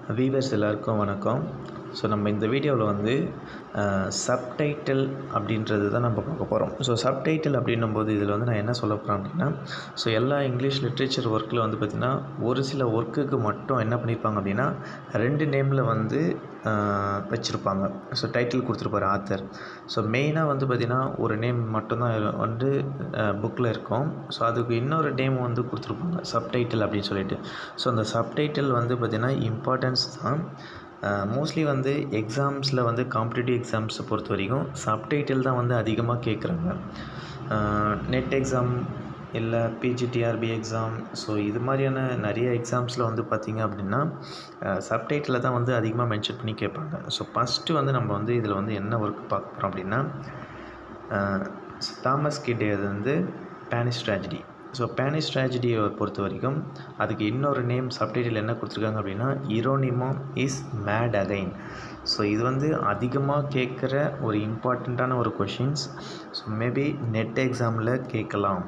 viewers எல்லாருக்கும் வணக்கம் so நம்ம இந்த வீடியோவில் வந்து சப்டைட்டில் அப்படின்றது தான் நம்ம பார்க்க போகிறோம் ஸோ சப்டைட்டில் அப்படின்னும் போது இதில் வந்து நான் என்ன சொல்ல போகிறேன் அப்படின்னா ஸோ எல்லா இங்கிலீஷ் லிட்ரேச்சர் ஒர்க்கில் வந்து பார்த்திங்கன்னா ஒரு சில ஒர்க்குக்கு மட்டும் என்ன பண்ணியிருப்பாங்க அப்படின்னா ரெண்டு நேமில் வந்து வச்சுருப்பாங்க ஸோ டைட்டில் கொடுத்துருப்பாரு ஆத்தர் ஸோ மெயினாக வந்து பார்த்திங்கன்னா ஒரு நேம் மட்டும்தான் வந்து புக்கில் இருக்கும் ஸோ அதுக்கு இன்னொரு நேம் வந்து கொடுத்துருப்பாங்க சப்டைட்டில் அப்படின்னு சொல்லிட்டு ஸோ அந்த சப்டைட்டில் வந்து பார்த்திங்கன்னா இம்பார்ட்டன்ஸ் தான் மோஸ்ட்லி வந்து எக்ஸாம்ஸில் வந்து காம்படிட்டிவ் எக்ஸாம்ஸை பொறுத்த வரைக்கும் சப்டைட்டில் தான் வந்து அதிகமாக கேட்குறாங்க நெட் எக்ஸாம் இல்லை பிஜிடிஆர்பி எக்ஸாம் ஸோ இது மாதிரியான நிறைய எக்ஸாம்ஸில் வந்து பார்த்திங்க அப்படின்னா சப்டைட்டில் தான் வந்து அதிகமாக மென்ஷன் பண்ணி கேட்பாங்க ஸோ ஃபஸ்ட்டு வந்து நம்ம வந்து இதில் வந்து என்ன ஒர்க் பார்க்க போகிறோம் அப்படின்னா தாமஸ் கிட்டே வந்து பேனிஷ் ட்ராஜடி ஸோ பேனிஷ் ட்ராஜடியை பொறுத்த வரைக்கும் அதுக்கு இன்னொரு நேம் சப்டைட்டில் என்ன கொடுத்துருக்காங்க அப்படின்னா Hieronimo is mad again so இது வந்து அதிகமாக கேட்குற ஒரு இம்பார்ட்டண்ட்டான ஒரு கொஷின்ஸ் ஸோ மேபி நெட் எக்ஸாமில் கேட்கலாம்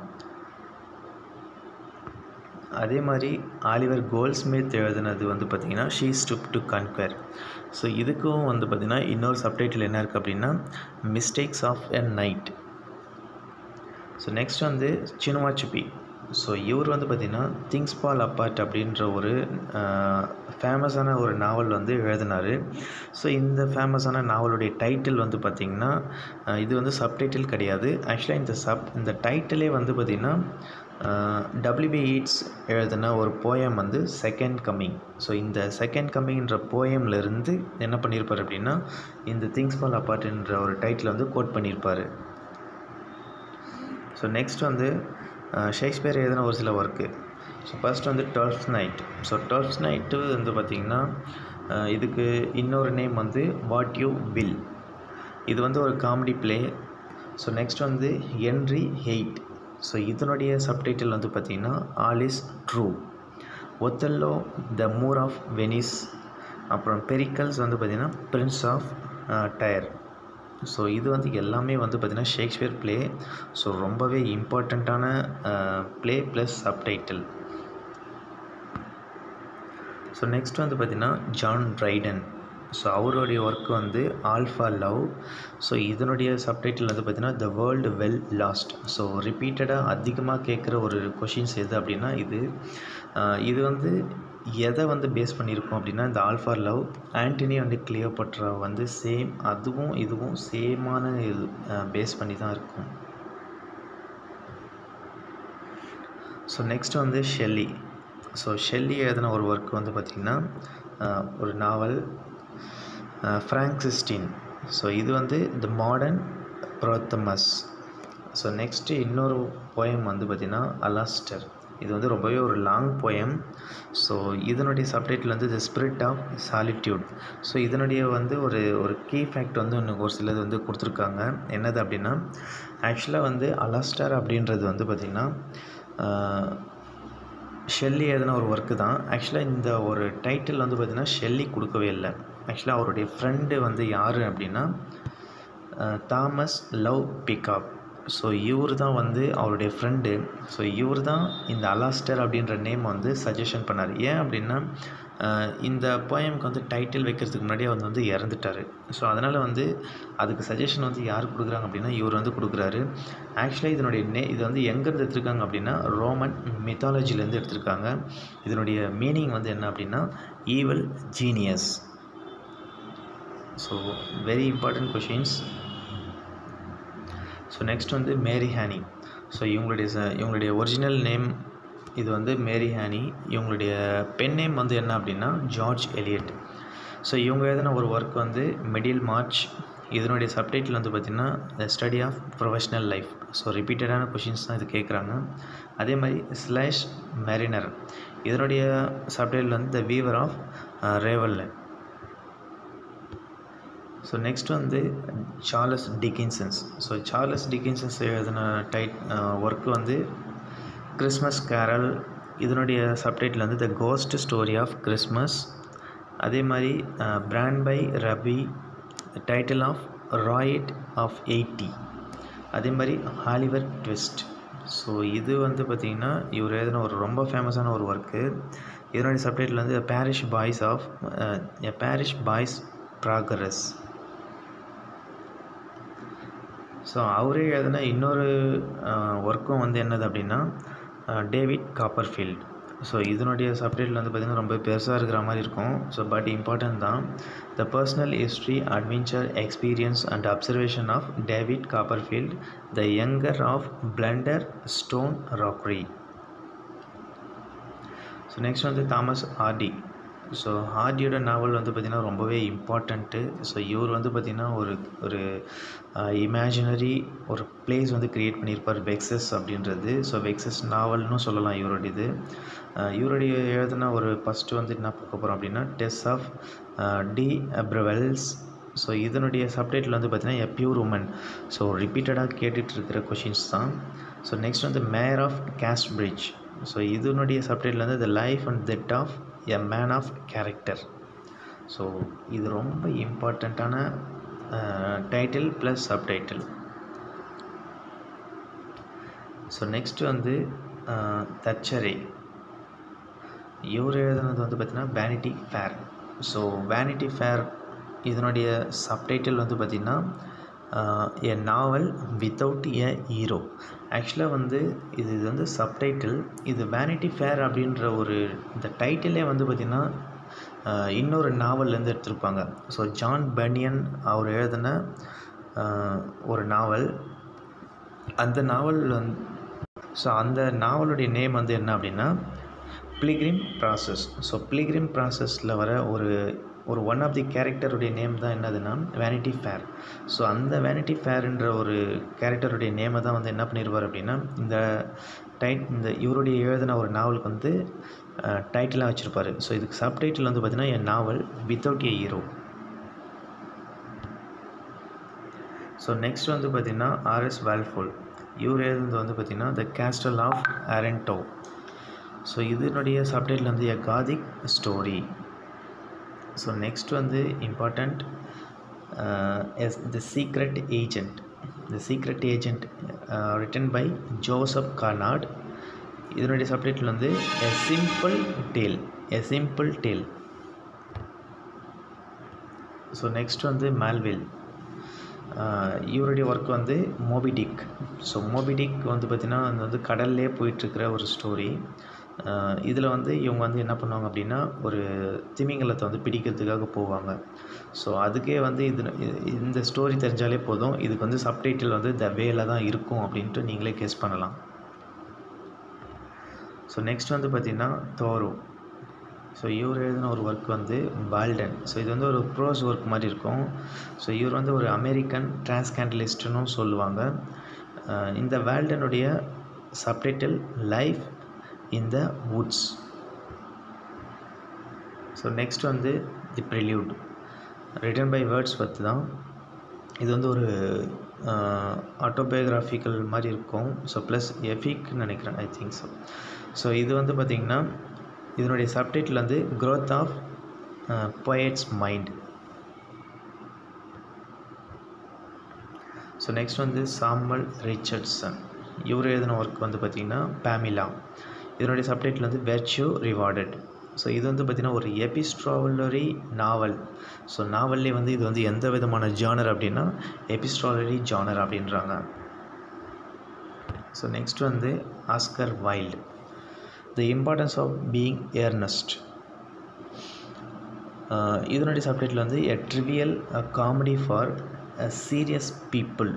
அதே மாதிரி ஆலிவர் கோல்ட்ஸ்மித் எழுதுனது வந்து பார்த்திங்கன்னா she stoops to conquer so இதுக்கும் வந்து பார்த்திங்கன்னா இன்னொரு சப்டைட்டில் என்ன இருக்குது அப்படின்னா mistakes of a night so next வந்து சினுவாச்சுப்பி ஸோ இவர் வந்து பார்த்திங்கன்னா திங்ஸ் பால் அப்பார்ட் அப்படின்ற ஒரு ஃபேமஸான ஒரு நாவல் வந்து எழுதினார் ஸோ இந்த ஃபேமஸான நாவலுடைய டைட்டில் வந்து பார்த்திங்கன்னா இது வந்து சப்டைட்டில் கிடையாது ஆக்சுவலாக இந்த சப் இந்த டைட்டிலே வந்து பார்த்திங்கன்னா டபிள்யூபி ஈட்ஸ் எழுதின ஒரு போயம் வந்து செகண்ட் கம்மிங் ஸோ இந்த செகண்ட் கம்மிங்ன்ற போயம்லேருந்து என்ன பண்ணியிருப்பார் அப்படின்னா இந்த திங்ஸ் பால் அப்பார்ட்ன்ற ஒரு டைட்டில் வந்து கோட் பண்ணியிருப்பார் ஸோ நெக்ஸ்ட் வந்து ஷேக்ஸ்பியர் எழுதின ஒரு சில ஒர்க்கு ஸோ ஃபஸ்ட் வந்து twelfth night so twelfth night வந்து பார்த்திங்கன்னா இதுக்கு இன்னொரு நேம் வந்து வாட் யூ வில் இது வந்து ஒரு காமெடி ப்ளே ஸோ நெக்ஸ்ட் வந்து என்ரி ஹெய்ட் ஸோ இதனுடைய சப்டைட்டில் வந்து பார்த்திங்கன்னா all is true Othello the Moor of Venice அப்புறம் பெரிக்கல்ஸ் வந்து பார்த்திங்கன்னா பிரின்ஸ் ஆஃப் டயர் ஸோ இது வந்து எல்லாமே வந்து பார்த்திங்கன்னா ஷேக்ஸ்பியர் ப்ளே ஸோ ரொம்பவே இம்பார்ட்டண்ட்டான play plus subtitle so next வந்து பார்த்திங்கன்னா ஜான் ட்ரைடன் ஸோ அவருடைய ஒர்க் வந்து ஆல்ஃபா லவ் ஸோ இதனுடைய சப்டைட்டில் வந்து பார்த்திங்கன்னா the world well lost so ரிப்பீட்டடாக அதிகமாக கேட்குற ஒரு கொஷின்ஸ் எது அப்படின்னா இது இது வந்து எதை வந்து பேஸ் பண்ணியிருக்கோம் அப்படின்னா இந்த ஆல்ஃபா லவ் ஆண்டனி வந்து கிளியோபட்ரா வந்து சேம் அதுவும் இதுவும் சேமான இது பேஸ் பண்ணி தான் இருக்கும் ஸோ நெக்ஸ்ட் வந்து ஷெல்லி ஸோ ஷெல்லி எழுதின ஒரு ஒர்க் வந்து பார்த்திங்கன்னா ஒரு நாவல் ஃப்ராங்க் சிஸ்டின் ஸோ இது வந்து the modern Prometheus so next இன்னொரு போயம் வந்து பார்த்திங்கன்னா அலாஸ்டர் இது வந்து ரொம்பவே ஒரு லாங் போயம் ஸோ இதனுடைய சப்டைட்டில் வந்து the spirit of solitude so இதனுடைய வந்து ஒரு ஒரு கீ ஃபேக்ட் வந்து இன்னும் ஒரு சிலது வந்து கொடுத்துருக்காங்க என்னது அப்படின்னா ஆக்சுவலாக வந்து அலாஸ்டர் அப்படின்றது வந்து பார்த்திங்கன்னா ஷெல்லி எழுதின ஒரு ஒர்க்கு தான் ஆக்சுவலாக இந்த ஒரு டைட்டில் வந்து பார்த்திங்கன்னா ஷெல்லி கொடுக்கவே இல்லை ஆக்சுவலாக அவருடைய ஃப்ரெண்டு வந்து யார் அப்படின்னா தாமஸ் லவ் பிகாப் ஸோ இவர் தான் வந்து அவருடைய ஃப்ரெண்டு ஸோ இவர் தான் இந்த அலாஸ்டர் அப்படின்ற நேம் வந்து சஜஷன் பண்ணார் ஏன் அப்படின்னா இந்த போயமுக்கு வந்து டைட்டில் வைக்கிறதுக்கு முன்னாடி அவர் வந்து இறந்துட்டார் ஸோ அதனால் வந்து அதுக்கு சஜஷன் வந்து யார் கொடுக்குறாங்க அப்படின்னா இவர் வந்து கொடுக்குறாரு ஆக்சுவலாக இதனுடைய நே இது வந்து எங்கேருந்து எடுத்திருக்காங்க அப்படின்னா ரோமன் மித்தாலஜிலேருந்து எடுத்திருக்காங்க இதனுடைய மீனிங் வந்து என்ன அப்படின்னா evil genius so very important questions so next வந்து மேரி ஹேனி ஸோ இவங்களுடைய ச இவங்களுடைய ஒரிஜினல் நேம் இது வந்து மேரி ஹேனி இவங்களுடைய பென் நேம் வந்து என்ன அப்படின்னா ஜார்ஜ் எலியட் ஸோ இவங்க எழுதின ஒரு ஒர்க் வந்து மிடில் மார்ச் இதனுடைய சப்டைட்டில் வந்து பார்த்திங்கன்னா the study of professional life so ரிப்பீட்டடான கொஷின்ஸ் தான் இது கேட்குறாங்க அதே மாதிரி ஸ்லாஷ் மெரினர் இதனுடைய சப்டைட்டில் வந்து the weaver of Raveloe so next வந்து Charles Dickens's so Charles Dickens's எழுதின டைட் ஒர்க்கு வந்து கிறிஸ்மஸ் கேரல் இதனுடைய சப்டைட்டில் வந்து the ghost story of Christmas அதே மாதிரி பிராண்ட் பை ரபி title of riot of eighty அதே மாதிரி ஹாலிவர் ட்விஸ்ட் ஸோ இது வந்து பார்த்திங்கன்னா இவர் எழுதின ஒரு ரொம்ப ஃபேமஸான ஒரு ஒர்க்கு இதனுடைய சப்டைட்டில் வந்து parish boys of a parish boys progress so அவரே எழுதின இன்னொரு ஒர்க்கும் வந்து என்னது அப்படின்னா டேவிட் காப்பர்ஃபீல்ட் ஸோ இதனுடைய சப்டைட்டில் வந்து பார்த்திங்கன்னா ரொம்ப பெருசாக இருக்கிற மாதிரி இருக்கும் ஸோ பட் இம்பார்ட்டன்ட் தான் the personal history adventure experience and observation of David Copperfield the younger of Blunderstone Rookery so next வந்து தாமஸ் ஆர்டி ஸோ ஹார்டியோட நாவல் வந்து பார்த்திங்கன்னா ரொம்பவே இம்பார்ட்டண்ட்டு ஸோ இவர் வந்து பார்த்திங்கன்னா ஒரு ஒரு இமேஜினரி ஒரு பிளேஸ் வந்து க்ரியேட் பண்ணியிருப்பார் வெக்ஸஸ் அப்படின்றது ஸோ வெக்ஸஸ் நாவல்னு சொல்லலாம் இவருடையது இவருடைய எழுதின ஒரு ஃபஸ்ட்டு வந்து என்ன பார்க்க போகிறோம் அப்படின்னா Tess of d'Urbervilles so இதனுடைய சப்டைட்டில் வந்து பார்த்திங்கன்னா எ பியூர் உமன் ஸோ ரிப்பீட்டடாக கேட்டுட்டு இருக்கிற கொஷின்ஸ் தான் ஸோ நெக்ஸ்ட் வந்து Mayor of Casterbridge so இதனுடைய சப்டைட்டில் வந்து the life and death of a man of character so இது ரொம்ப இம்பார்ட்டண்ட்டான title plus subtitle so next வந்து தச்சரை இவர் எழுதுனது வந்து பார்த்திங்கன்னா Vanity Fair so Vanity Fair இதனுடைய சப்டைட்டில் வந்து பார்த்திங்கன்னா எ நாவல் வித்தவுட் எ ஹீரோ ஆக்சுவலாக வந்து இது இது வந்து சப்டைட்டில் இது வேனிட்டி ஃபேர் அப்படின்ற ஒரு இந்த டைட்டிலே வந்து பார்த்திங்கன்னா இன்னொரு நாவல்லேருந்து எடுத்திருப்பாங்க ஸோ ஜான் பனியன் அவர் எழுதின ஒரு நாவல் அந்த நாவல் வந்து ஸோ அந்த நாவலுடைய நேம் வந்து என்ன அப்படின்னா பிளிக்ரிம் ப்ராசஸ் ஸோ பிளிக்ரிம் ப்ராசஸில் வர ஒரு ஒரு ஒன் ஆஃப் தி கேரக்டருடைய நேம் தான் என்னதுன்னா வேனிட்டி ஃபேர் ஸோ அந்த வேனிட்டி ஃபேர்ன்ற ஒரு கேரக்டருடைய நேமை தான் வந்து என்ன பண்ணிடுவார் அப்படின்னா இந்த டைட் இந்த இவருடைய எழுதின ஒரு நாவலுக்கு வந்து டைட்டிலாக வச்சுருப்பார் ஸோ இதுக்கு சப்டைட்டில் வந்து பார்த்திங்கன்னா an novel without a hero so next வந்து பார்த்திங்கன்னா ஆர்எஸ் வேல்ஃபுல் இவர் எழுதுனது வந்து பார்த்திங்கன்னா the castle of Otranto so இதனுடைய சப்டைட்டில் வந்து a Gothic story so next வந்து important is the secret agent the secret agent written by Joseph Conrad இதனுடைய சப்டைட்டில் வந்து a simple tale a simple tale so next வந்து Melville இவருடைய work வந்து Moby-Dick so Moby-Dick வந்து பார்த்திங்கன்னா அது வந்து கடல்லே போயிட்டுருக்கிற ஒரு ஸ்டோரி இதில் வந்து இவங்க வந்து என்ன பண்ணுவாங்க அப்படின்னா ஒரு திமிங்கலத்தை வந்து பிடிக்கிறதுக்காக போவாங்க ஸோ அதுக்கே வந்து இது இந்த ஸ்டோரி தெரிஞ்சாலே போதும் இதுக்கு வந்து சப்டைட்டில் வந்து த வேல தான் இருக்கும் அப்படின்ட்டு நீங்களே கெஸ் பண்ணலாம் ஸோ நெக்ஸ்ட் வந்து பார்த்திங்கன்னா தோரு ஸோ இவர் எழுதின ஒரு ஒர்க் வந்து பால்டன் ஸோ இது வந்து ஒரு ப்ரோஸ் ஒர்க் மாதிரி இருக்கும் ஸோ இவர் வந்து ஒரு அமெரிக்கன் டிரான்ஸ்கேண்டலிஸ்ட்னு சொல்லுவாங்க இந்த வேல்டனுடைய subtitle life in the woods so next வந்து the prelude written by Words பற்றி தான் இது வந்து ஒரு ஆட்டோபயோகிராஃபிக்கல் மாதிரி இருக்கும் ஸோ ப்ளஸ் எஃபிக்னு நினைக்கிறேன் ஐ திங்க் ஸோ ஸோ இது வந்து பார்த்திங்கன்னா இதனுடைய சப்டைட்டில் வந்து growth of poets mind so next வந்து சாமல் ரிச்சர்ட்சன் இவர் எழுதின ஒர்க் வந்து பார்த்திங்கன்னா பேமிலா இதனுடைய சப்டைட்டில் வந்து வெர்ச்சு ரிவார்டட் ஸோ இது வந்து பார்த்திங்கன்னா ஒரு எபிஸ்ட்ராவலரி நாவல் ஸோ நாவல்லே வந்து இது வந்து எந்த விதமான ஜானர் அப்படின்னா எபிஸ்ட்ராவலரி ஜானர் அப்படின்றாங்க ஸோ நெக்ஸ்ட் வந்து Oscar Wilde the importance of being Earnest இதனுடைய சப்டைட்டில் வந்து a trivial comedy for a serious people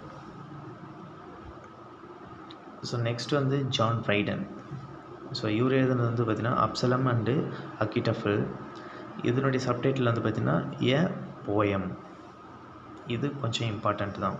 so next வந்து ஜான் ஃப்ரைடன் ஸோ இவர் எழுதுனது வந்து பார்த்திங்கன்னா அப்சலம் அண்டு அக்கிட்டஃபில் இதனுடைய சப்டைட்டில் வந்து பார்த்திங்கன்னா ஏ போயம் இது கொஞ்சம் இம்பார்ட்டண்ட் தான்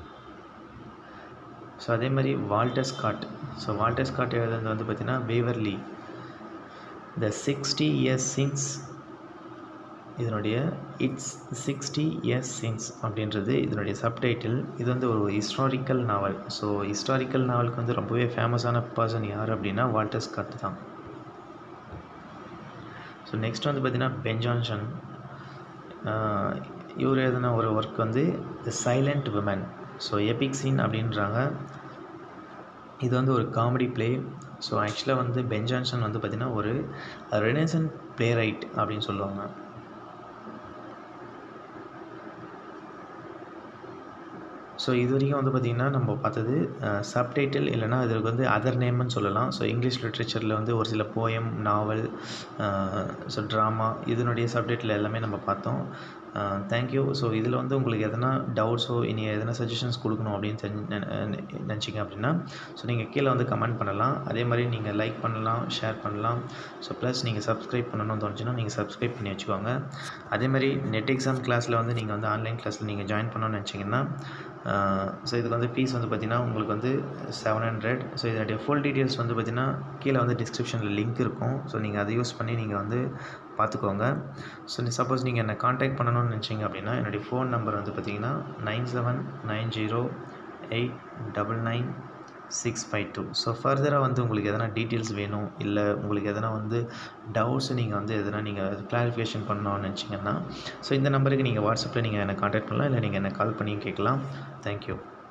ஸோ அதே மாதிரி Walter Scott so Walter Scott எழுதுனது வந்து பார்த்திங்கன்னா Waverley the sixty years since இதனுடைய இட்ஸ் சிக்ஸ்டி இயர்ஸ் சின்ஸ் அப்படின்றது இதனுடைய சப்டைட்டில் இது வந்து ஒரு ஹிஸ்டாரிக்கல் நாவல் ஸோ ஹிஸ்டாரிக்கல் நாவலுக்கு வந்து ரொம்பவே ஃபேமஸான பர்சன் யார் அப்படின்னா வால்டர் ஸ்காட் தான் ஸோ நெக்ஸ்ட் வந்து பார்த்திங்கன்னா பென்ஜான்சன் இவர் எழுதின ஒரு ஒர்க் வந்து the silent women so Epicoene அப்படின்றாங்க இது வந்து ஒரு காமெடி ப்ளே ஸோ ஆக்சுவலாக வந்து பென் ஜான்சன் வந்து பார்த்திங்கன்னா ஒரு ரெனேசன் பிளே ரைட் அப்படின்னு சொல்லுவாங்க ஸோ இது வரைக்கும் வந்து பார்த்திங்கன்னா நம்ம பார்த்தது சப்டைட்டில் இல்லைனா இதுக்கு வந்து அதர் நேம்னு சொல்லலாம் ஸோ இங்கிலீஷ் லிட்ரேச்சரில் வந்து ஒரு சில போயம் நாவல் ஸோ ட்ராமா இதனுடைய சப்டைட்டில் எல்லாமே நம்ம பார்த்தோம் தேங்க்யூ ஸோ இதில் வந்து உங்களுக்கு எதனா டவுட்ஸோ இனி எதனா சஜஷன்ஸ் கொடுக்கணும் அப்படின்னு தெரிஞ்சு நினச்சிங்க அப்படின்னா ஸோ நீங்கள் கீழே வந்து கமெண்ட் பண்ணலாம் அதே மாதிரி நீங்கள் லைக் பண்ணலாம் ஷேர் பண்ணலாம் ஸோ ப்ளஸ் நீங்கள் சப்ஸ்கிரைப் பண்ணணும்னு தோணுச்சுன்னா நீங்கள் சப்ஸ்கிரைப் பண்ணி வச்சுக்கோங்க அதே மாதிரி நெட் எக்ஸாம் கிளாஸில் வந்து நீங்கள் வந்து ஆன்லைன் கிளாஸில் நீங்கள் ஜாயின் பண்ணணும்னு நினச்சிங்கன்னா ஸோ இதுக்கு வந்து ஃபீஸ் வந்து பார்த்திங்கன்னா உங்களுக்கு வந்து செவன் ஹண்ட்ரட் ஸோ இதனுடைய ஃபுல் டீட்டெயில்ஸ் வந்து பார்த்திங்கன்னா கீழே வந்து டிஸ்கிரிப்ஷனில் லிங்க் இருக்கும் ஸோ நீங்கள் அதை யூஸ் பண்ணி நீங்கள் வந்து பார்த்துக்கோங்க ஸோ சப்போஸ் நீங்கள் என்னை காண்டாக்ட் பண்ணணும்னு நினச்சிங்க அப்படின்னா என்னுடைய ஃபோன் நம்பர் வந்து பார்த்திங்கன்னா nine seven nine zero eight double nine six five two so ஃபர்தராக வந்து உங்களுக்கு எதனா டீட்டெயில்ஸ் வேணும் இல்லை உங்களுக்கு எதனா வந்து டவுட்ஸ் நீங்கள் வந்து எதனா நீங்கள் கிளாரிஃபிகேஷன் பண்ணணும்னு நினச்சிங்கன்னா ஸோ இந்த நம்பருக்கு நீங்கள் வாட்ஸ்அப்பில் நீங்கள் என்னை காண்டாக்ட் பண்ணலாம் இல்லை நீங்கள் என்னை கால் பண்ணியும் கேட்கலாம் தேங்க்யூ